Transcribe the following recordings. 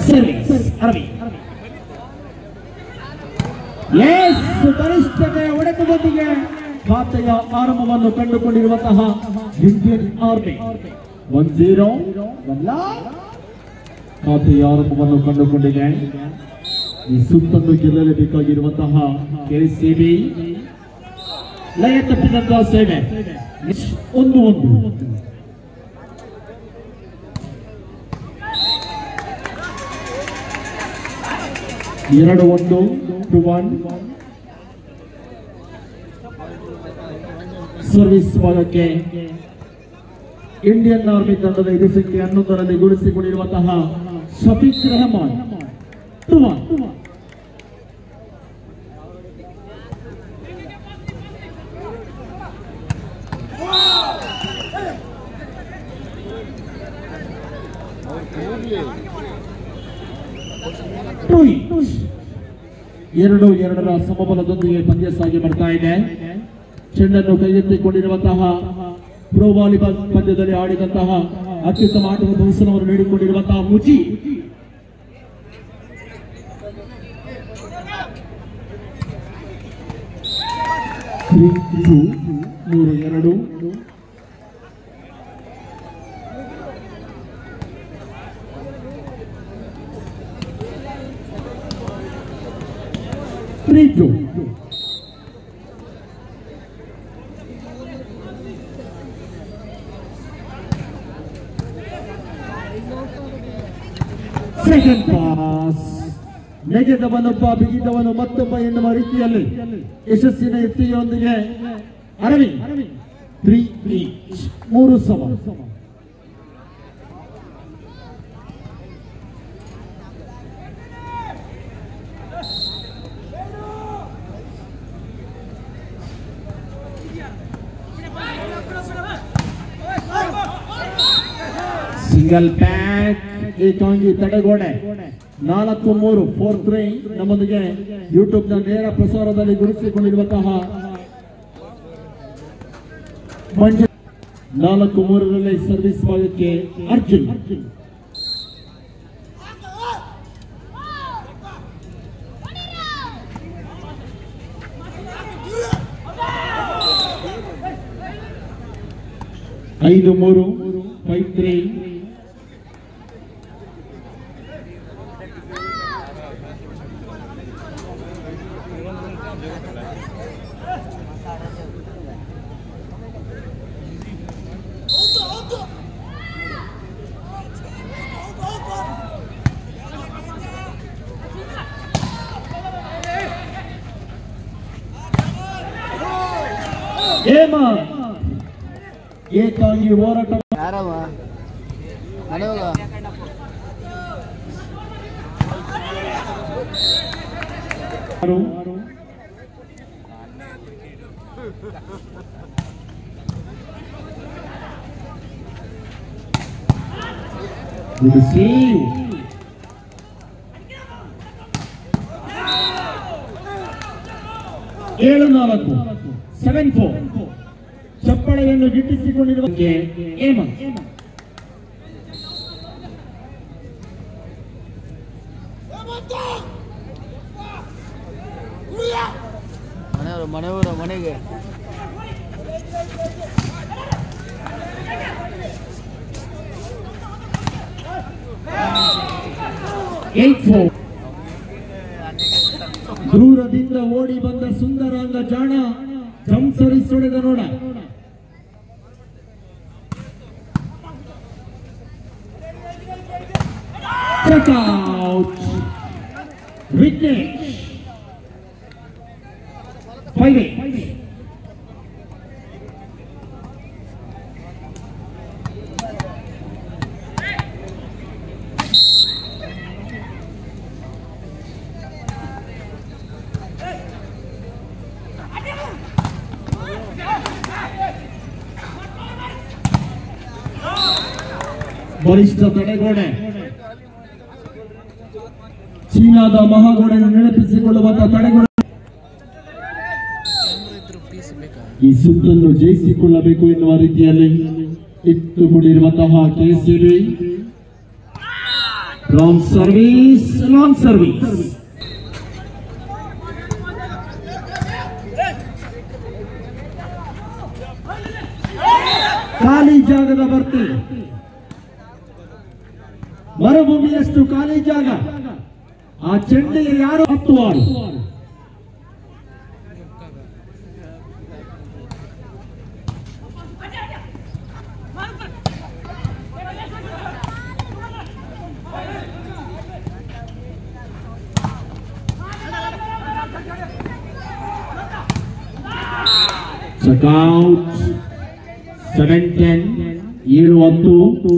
Service ಅರವಿ S ಗರಿಷ್ಠತೆಯ ಹೊಡೆತದೊಂದಿಗೆ ಖಾತೆಯ ಆರಂಭವನ್ನು ಕಂಡುಕೊಂಡಿರುವಂತಹ ಇಂಡಿಯನ್ ಆರ್ಮಿ ಒನ್ ಜೀರೋ ಖಾತೆಯ ಆರಂಭವನ್ನು ಕಂಡುಕೊಂಡಿದೆ ಈ ಸುತ್ತನ್ನು ಗೆಲ್ಲಲೇಬೇಕಾಗಿರುವಂತಹ ಕೆಸಿಬಿ ಲಯ ತಪ್ಪಿದಂತಹ ಸೇವೆ ಒಂದು ಒಂದು ಎರಡು ಒಂದು ಟು ಒನ್ ಸರ್ವಿಸ್ ಭಾಗಕ್ಕೆ ಇಂಡಿಯನ್ ಆರ್ಮಿ ತಂಡದ ಇದು ಸಂಖ್ಯೆ ಹನ್ನೊಂದರಲ್ಲಿ ಗುರುತಿಸಿಕೊಂಡಿರುವಂತಹ Shafeeq Rehman two one two each. ಎರಡು ಎರಡರ ಸಮಬಲದೊಂದಿಗೆ ಪಂದ್ಯ ಸಾಗಿ ಬರ್ತಾ ಇದೆ ಚೆಂಡನ್ನು ಕೈಗೆತ್ತಿಕೊಂಡಿರುವಂತಹ ಪ್ರೋ ವಾಲಿಬಾಲ್ ಪಂದ್ಯದಲ್ಲಿ ಆಡಿದಂತಹ ಅತ್ಯುತ್ತಮ ಆಟದ ಪ್ರದರ್ಶನವನ್ನು ನೀಡಿಕೊಂಡಿರುವಂತಹ ಮುಜಿ Three, two, ಮೂರು ಎರಡು ತ್ರೀ ಟು ಸೆಕೆಂಡ್ ಪಾಸ್ ನೆಗೆದವನೊಬ್ಬ ಬಿಗಿದವನು ಮತ್ತೊಬ್ಬ ಎನ್ನುವ ರೀತಿಯಲ್ಲಿ ಯಶಸ್ಸಿನ ಎತ್ತಿಗೆಯೊಂದಿಗೆ ಅರವಿಂದ್ ತ್ರೀ ಈಚ್ ಮೂರು ಸಮ ಸಿಂಗಲ್ ಪ್ಯಾಕ್ ಏಕಾಂಗಿ ತಡೆಗೋಡೆ ನಾಲ್ಕು ಮೂರು ಫೋರ್ ತ್ರೀ ನಮ್ಮೊಂದಿಗೆ ಯೂಟ್ಯೂಬ್ ನ ನೇರ ಪ್ರಸಾರದಲ್ಲಿ ಗುರುತಿಸಿಕೊಂಡಿರುವಂತಹ ಮಂಜು ನಾಲ್ಕು ಮೂರರಲ್ಲಿ ಸರ್ವಿಸ್ ಭಾಗಕ್ಕೆ ಅರ್ಜುನ್ ಐದು ಮೂರು ಫೈವ್ ತ್ರೀ ಏಮ ಏಕಾಂಗಿ ಹೋರಾಟ ಯಾರವ ಮನೆ ಹೋಗ ಮಾಡು. Good to see you. ಏಳು ನಾಲ್ಕು ಸೆವೆನ್ ಫೋರ್ ಚಪ್ಪಳೆಯನ್ನು ಗಿಟ್ಟಿಸಿಕೊಂಡಿರುವ ಏಮ ಮನೆಯವರು ಮನೆಯವರು ಮನೆಗೆ ಏಟ್ ಫೋರ್ ದೂರದಿಂದ ಓಡಿ ಬಂದ ಸುಂದರಾಂಗ ಜಾಣ ಜಂಸರಿಸೊಡೆದ ನೋಡ Check out. Vignesh. Five eight. ಬಲಿಷ್ಠ ತಡೆಗೋಡೆ ಚೀನಾದ ಮಹಾಗೋಡೆಯನ್ನು ನೆನಪಿಸಿಕೊಳ್ಳುವಂತಹ ತಡೆಗೋಡೆ ಇದ್ರು ಪೀಸ್ ಬೇಕಾ ಈ ಸುತ್ತನ್ನು ಜಯಿಸಿಕೊಳ್ಳಬೇಕು ಎನ್ನುವ ರೀತಿಯಲ್ಲಿ ಇಟ್ಟುಕೊಂಡಿರುವಂತಹ ಕೆಸಿಬಿ Long service, long service. ಖಾಲಿ ಜಾಗದ ಭರ್ತಿ ಮರುಭೂಮಿಯಷ್ಟು ಖಾಲಿ ಜಾಗ ಆ ಚೆಂಡಿಗೆ ಯಾರು ಹತ್ತು ಆರು ಚೆಕ್ಔಟ್ ಸೆವೆನ್ ಟೆನ್ ಏಳು ಹತ್ತು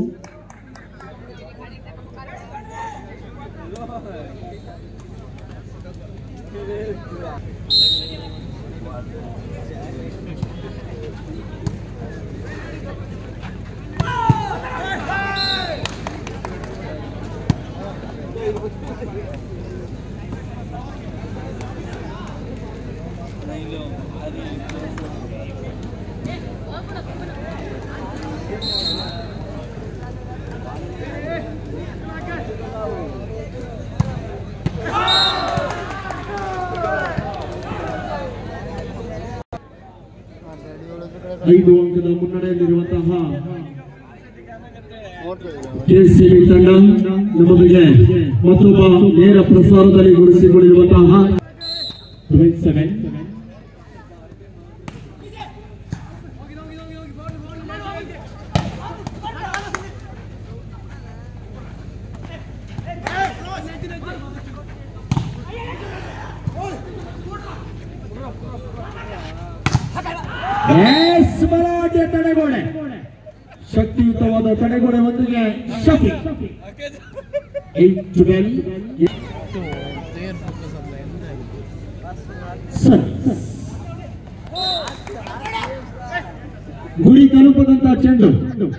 ಐದು ಅಂಕದ ಮುನ್ನಡೆಯಲ್ಲಿರುವಂತಹ ಕೆಸಿಬಿ ತಂಡ ನಮ್ಮೊಂದಿಗೆ ಮತ್ತೊಬ್ಬ ನೇರ ಪ್ರಸಾರದಲ್ಲಿ ಗುರುಸಿಕೊಂಡಿರುವಂತಹ ಸೆವೆನ್ ಎಸ್ ಬಲಾಢ್ಯ ತಡೆಗೋಡೆ ಶಕ್ತಿಯುತವಾದ ತಡೆಗೋಡೆ ಒಂದಿಗೆ Shafi eight twelve player focus ಅಲ್ಲ ಸರ್ ಗುರಿ ತಲುಪದಂತ ಚೆಂಡು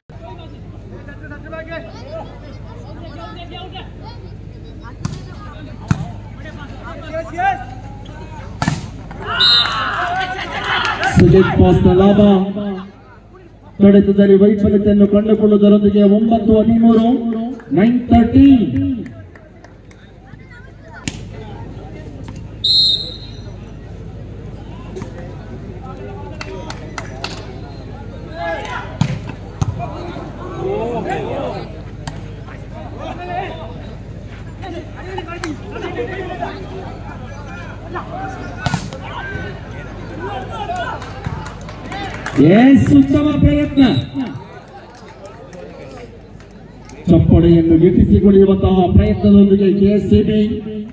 ಸುಜಿತ್ ಪಾಸ್ನ ಲಾಭ ಕಡಿತದಲ್ಲಿ ವೈಫಲ್ಯತೆಯನ್ನು ಕಂಡುಕೊಳ್ಳುವುದರೊಂದಿಗೆ ಒಂಬತ್ತು ಹದಿಮೂರು ನೈನ್ ತರ್ಟಿ ಎಸ್ ಉತ್ತಮ ಪ್ರಯತ್ನ ಚಪ್ಪಡೆಯನ್ನು ಗಿಟ್ಟಿಸಿಕೊಳ್ಳುವಂತಹ ಪ್ರಯತ್ನದೊಂದಿಗೆ ಕೆಎಸ್ಸಿಬಿ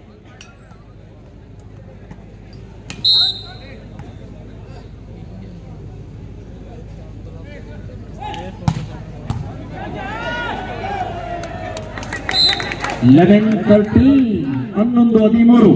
ಲೆವೆನ್ ತರ್ಟಿ ಹನ್ನೊಂದು ಹದಿಮೂರು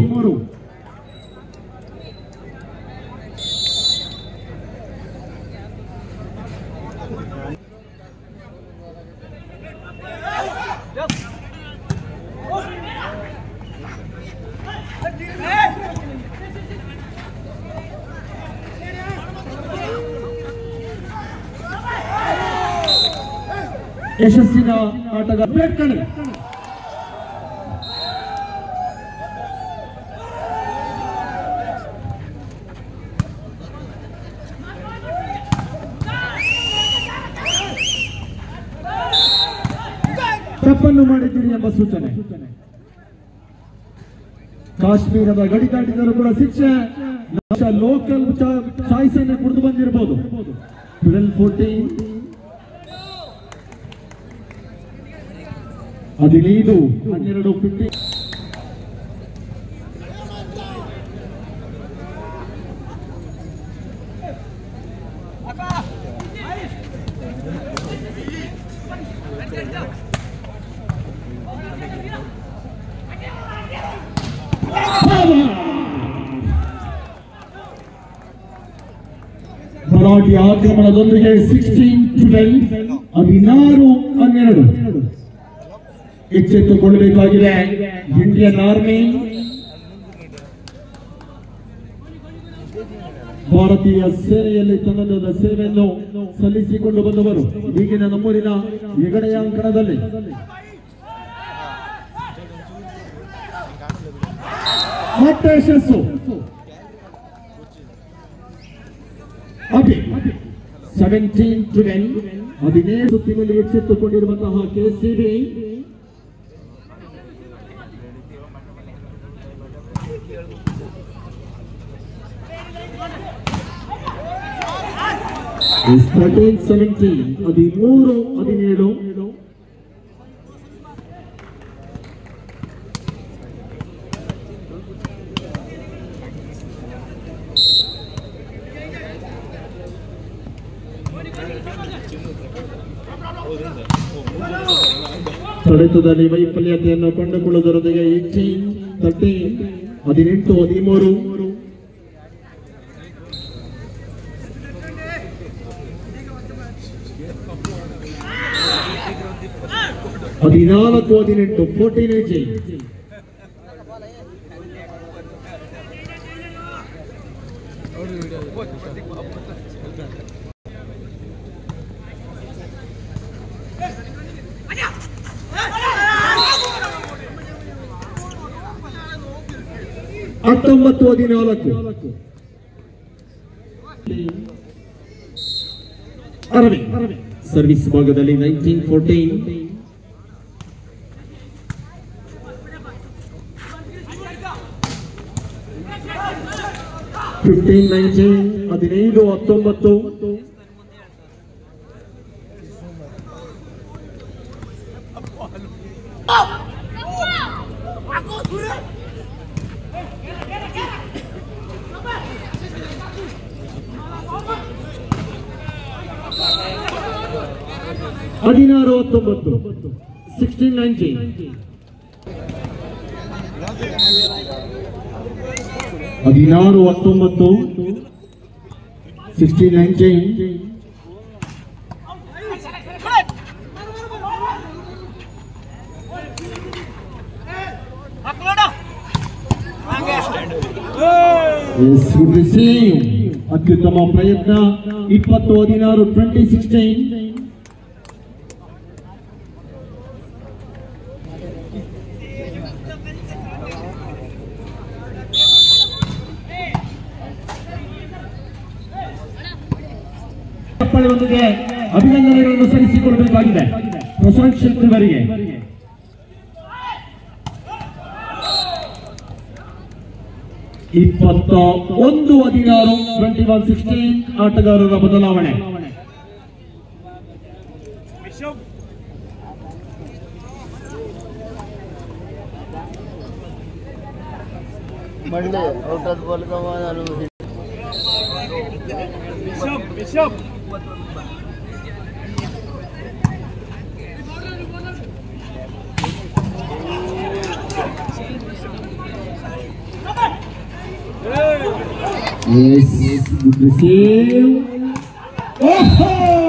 ಯಶಸ್ಸಿನ ಆಟಗಾರ ಬ್ರೇಕ್ ಕಣೆ ತಪ್ಪನ್ನು ಮಾಡಿದ್ದೀರಿ ಎಂಬ ಸೂಚನೆ ಕಾಶ್ಮೀರದ ಗಡಿ ದಾಟಿದರೂ ಕೂಡ ಶಿಕ್ಷೆ ಲೋಕಲ್ ಚಾಯ್ಸ್ ಅನ್ನು ಕುಡಿದು ಬಂದಿರಬಹುದು ಟ್ವೆಲ್ ಫೋರ್ಟೀನ್ ಹದಿನೈದು ಹನ್ನೆರಡು ಫಿಫ್ಟಿ ಮರಾಠಿ ಆಕ್ರಮಣದೊಂದಿಗೆ ಸಿಕ್ಸ್ಟೀನ್ ಟ್ವೆಲ್ ಹದಿನಾರು ಹನ್ನೆರಡು ಎಚ್ಚೆತ್ತುಕೊಳ್ಳಬೇಕಾಗಿದೆ ಇಂಡಿಯನ್ ಆರ್ಮಿ ಭಾರತೀಯ ಸೇನೆಯಲ್ಲಿ ತನ್ನದಾದ ಸೇವೆಯನ್ನು ಸಲ್ಲಿಸಿಕೊಂಡು ಬಂದವರು ಈಗಿನ ನಮ್ಮೂರಿನ ಹೆಗಡೆಯ ಅಂಕಣದಲ್ಲಿ ಮತ್ತೆ ಯಶಸ್ಸು ಅಭಿ ಸೆವೆಂಟೀನ್ ಟ್ವೆಲ್ ಹದಿನೇಳು ಸುತ್ತಿನಲ್ಲಿ ಎಚ್ಚೆತ್ತುಕೊಂಡಿರುವಂತಹ ಕೆಸಿಬಿ ಥರ್ಟೀನ್ ಸೆವೆಂಟೀನ್ ಹದಿಮೂರು ಹದಿನೇಳು ಹೊಡೆತದಲ್ಲಿ ವೈಫಲ್ಯತೆಯನ್ನು ಕಂಡುಕೊಳ್ಳುವುದರೊಂದಿಗೆ ಏಯ್ಟೀನ್ ತರ್ಟೀನ್ ಹದಿನೆಂಟು ಹದಿಮೂರು ಹದಿನಾಲ್ಕು ಹದಿನೆಂಟು ಫೋರ್ಟೀನ್ ಏಯ್ಟೀನ್ ನೋಡಿ ವಿಡಿಯೋ ಹತ್ತೊಂಬತ್ತು ಹದಿನಾಲ್ಕು ಅರವಿಂದ್ ಸರ್ವಿಸ್ ಭಾಗದಲ್ಲಿ ನೈನ್ಟೀನ್ ಫೋರ್ಟೀನ್ ಫಿಫ್ಟೀನ್ ನೈನ್ಟೀನ್ ಹದಿನೈದು ಹತ್ತೊಂಬತ್ತು ಹದಿನಾರು ಹತ್ತೊಂಬತ್ತು ಸಿಕ್ಸ್ಟೀನ್ ನೈನ್ಟೀನ್ ಹದಿನಾರು ಹತ್ತೊಂಬತ್ತು ಸಿಕ್ಸ್ಟೀನ್ ನೈನ್ಟೀನ್ ಅತ್ಯುತ್ತಮ ಪ್ರಯತ್ನ ಇಪ್ಪತ್ತು ಹದಿನಾರು ಟ್ವೆಂಟಿ ಸಿಕ್ಸ್ಟೀನ್ ಚಪ್ಪಾಳೆಯೊಂದಿಗೆ ಅಭಿನಂದನೆಗಳನ್ನು ಸಲ್ಲಿಸಿಕೊಡಬೇಕಾಗಿದೆ ಪ್ರಶಾಂತ್ ಶೆಟ್ಟಿ ಅವರಿಗೆ ಇಪ್ಪತ್ತ ಒಂದು ಹದಿನಾರು ಟ್ವೆಂಟಿ ಒನ್ ಸಿಕ್ಸ್ಟೀನ್ ಆಟಗಾರರ ಬದಲಾವಣೆ मडले औटात बॉल का आलो Yes, good receive. ಓಹೋ!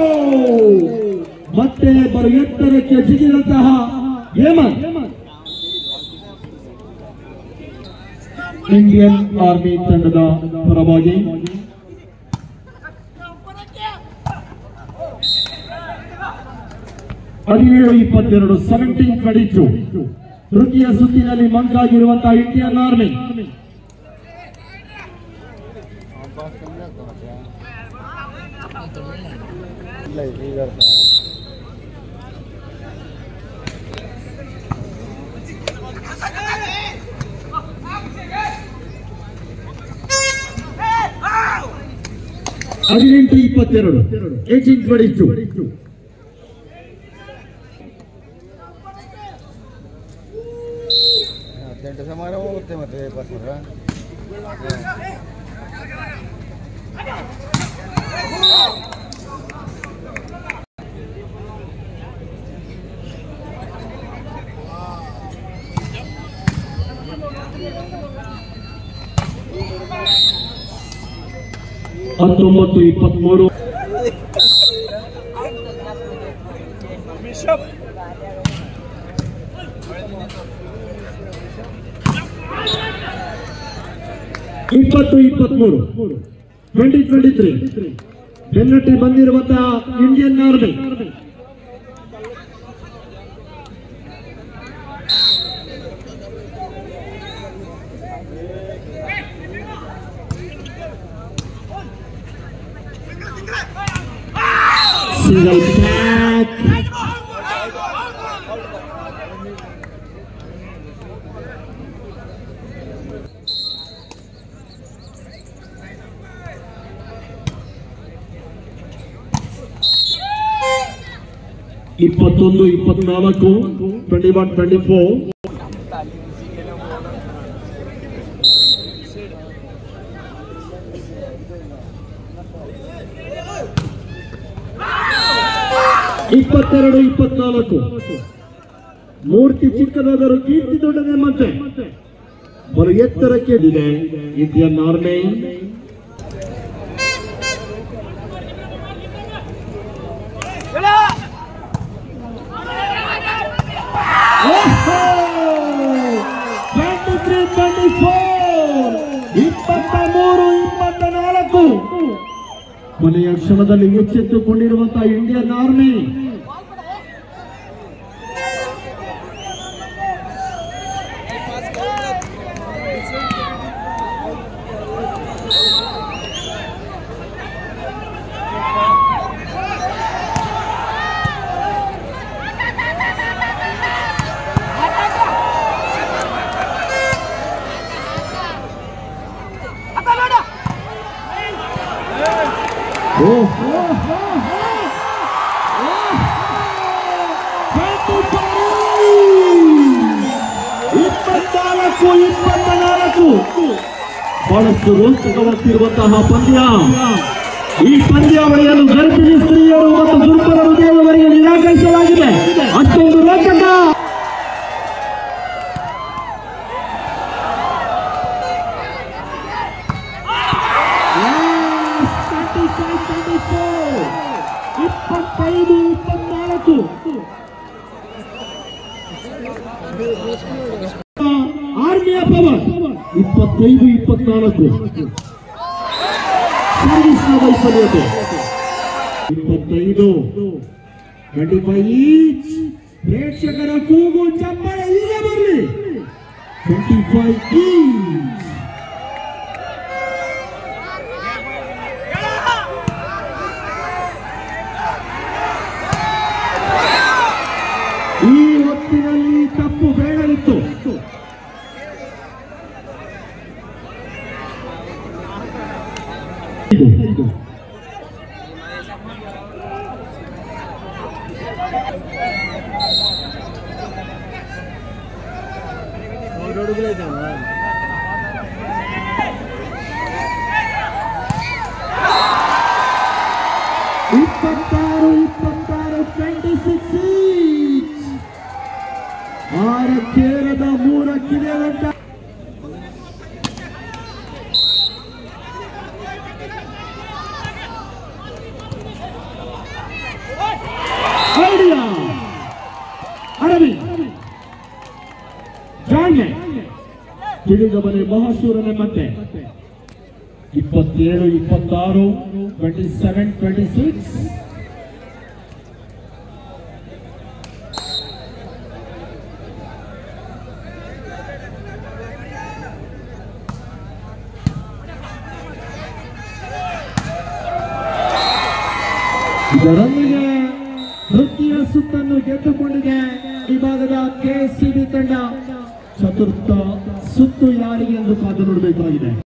ಮತ್ತೆ ಬರು ಎತ್ತರಕ್ಕೆ ಜಿಗಿದಂತಹ ಹೇಮಂತ್ ಇಂಡಿಯನ್ ಆರ್ಮಿ ತಂಡದ ಪರವಾಗಿ ಹದಿನೇಳು ಇಪ್ಪತ್ತೆರಡು ಸೆವೆಂಟೀನ್ ಟ್ವೆಂಟಿ ಟು ತೃತೀಯ ಸುತ್ತಿನಲ್ಲಿ ಮಂಕಾಗಿರುವಂತಹ ಇಂಡಿಯನ್ ಆರ್ಮಿ ಇಲ್ಲ ಈಗ ಹದಿನೆಂಟು ಇಪ್ಪತ್ತೆರಡು ಏಟೀನ್ ಟ್ವೆಂಟಿ ಟು ಹದಿನೆಂಟು ಸಮಾನ ಹೋಗುತ್ತೆ ಮತ್ತೆ ಬಸ್ಸರ ಹತ್ತೊಂಬತ್ತು ಇಪ್ಪತ್ಮೂರು ಇಪ್ಪತ್ತು ಇಪ್ಪತ್ಮೂರು ಟ್ವೆಂಟಿ ಟ್ವೆಂಟಿ ತ್ರೀ ಬೆನ್ನಟ್ಟಿ ಬಂದಿರುವಂತಹ ಇಂಡಿಯನ್ ಆರ್ಮಿ Single back. ಇಪ್ಪತ್ತೊಂದು ಇಪ್ಪತ್ನಾಲ್ಕು ಟ್ವೆಂಟಿ ಒನ್ ಟ್ವೆಂಟಿ ಫೋರ್ ಇಪ್ಪತ್ತೆರಡು ಇಪ್ಪತ್ನಾಲ್ಕು ಮೂರ್ತಿ ಚಿಕ್ಕದಾದರೂ ಕೀರ್ತಿ ದೊಡ್ಡದೆ ಮತ್ತೆ ಬರು ಎತ್ತರಕ್ಕೆ ಇದೆ Indian army twenty three twenty four ಇಪ್ಪತ್ತ ಮೂರು ಇಪ್ಪತ್ತ ನಾಲ್ಕು ಕೊನೆಯ ಕ್ಷಣದಲ್ಲಿ ಎಚ್ಚೆತ್ತುಕೊಂಡಿರುವಂತಹ ಇಂಡಿಯನ್ ಆರ್ಮಿ ಓ, ಓ, ಓ, ಓ. ಓ, ಇಪ್ಪತ್ನಾಲ್ಕು ಇಪ್ಪತ್ತ ನಾಲ್ಕು ಬಹಳಷ್ಟು ರೋಚಕವಾಗ್ತಿರುವಂತಹ ಪಂದ್ಯ ಈ ಪಂದ್ಯಾವಳಿಯನ್ನು ಗರ್ಭಿಣಿ ಸ್ತ್ರೀಯರು ಮತ್ತು ದುರ್ಬಲ ಹೃದಯದವರಿಗೆ ನಿರಾಕರಿಸಲಾಗಿದೆ ಅಷ್ಟೊಂದು ರೋಚಕ ಇಪ್ಪತ್ತೈದು ಇಪ್ಪತ್ನಾಲ್ಕು ಆರ್ಮಿಯ ಪವರ್ ಇಪ್ಪತ್ತೈದು ಇಪ್ಪತ್ನಾಲ್ಕು ಸರ್ವಿಸ್ನ ವೈಫಲ್ಯತೆ ಇಪ್ಪತ್ತೈದು ಟ್ವೆಂಟಿ ಫೈವ್ ಈಚ್ ಪ್ರೇಕ್ಷಕರ ಕೂಗು ಚಪ್ಪಾಳೆ ಈಗ ಬರಲಿ ಟ್ವೆಂಟಿ ಫೈವ್ ಈಚ್ ಈ ಹೊತ್ತಿನಲ್ಲಿ ತಪ್ಪು ಬೇಡವಿತ್ತು ಇಪ್ಪತ್ತಾರು ಇಪ್ಪತ್ತಾರು ಟ್ವೆಂಟಿ ಸಿಕ್ಸ್ ಆರಕ್ಕೇರದ ಮೂರಕ್ಕಿದೆ ಅಂತ ಐಡಿಯಾ ಅರವಿಂದ್ ಜಾಣ್ಯ ತಿಳಿದವನೇ ಮಹಾಶೂರನೇ ಮತ್ತೆ ಇಪ್ಪತ್ತೇಳು ಇಪ್ಪತ್ತಾರು ಟ್ವೆಂಟಿ ಸೆವೆನ್ ಟ್ವೆಂಟಿ ಸಿಕ್ಸ್ ಇದರೊಂದಿಗೆ ತೃತೀಯ ಸುತ್ತನ್ನು ಗೆದ್ದುಕೊಂಡಿದೆ ವಿಭಾಗದ ಕೆಸಿಬಿ ತಂಡ ಚತುರ್ಥ ಸುತ್ತು ಯಾರಿಗೆ ಎಂದು ಕಾದು ನೋಡಬೇಕಾಗಿದೆ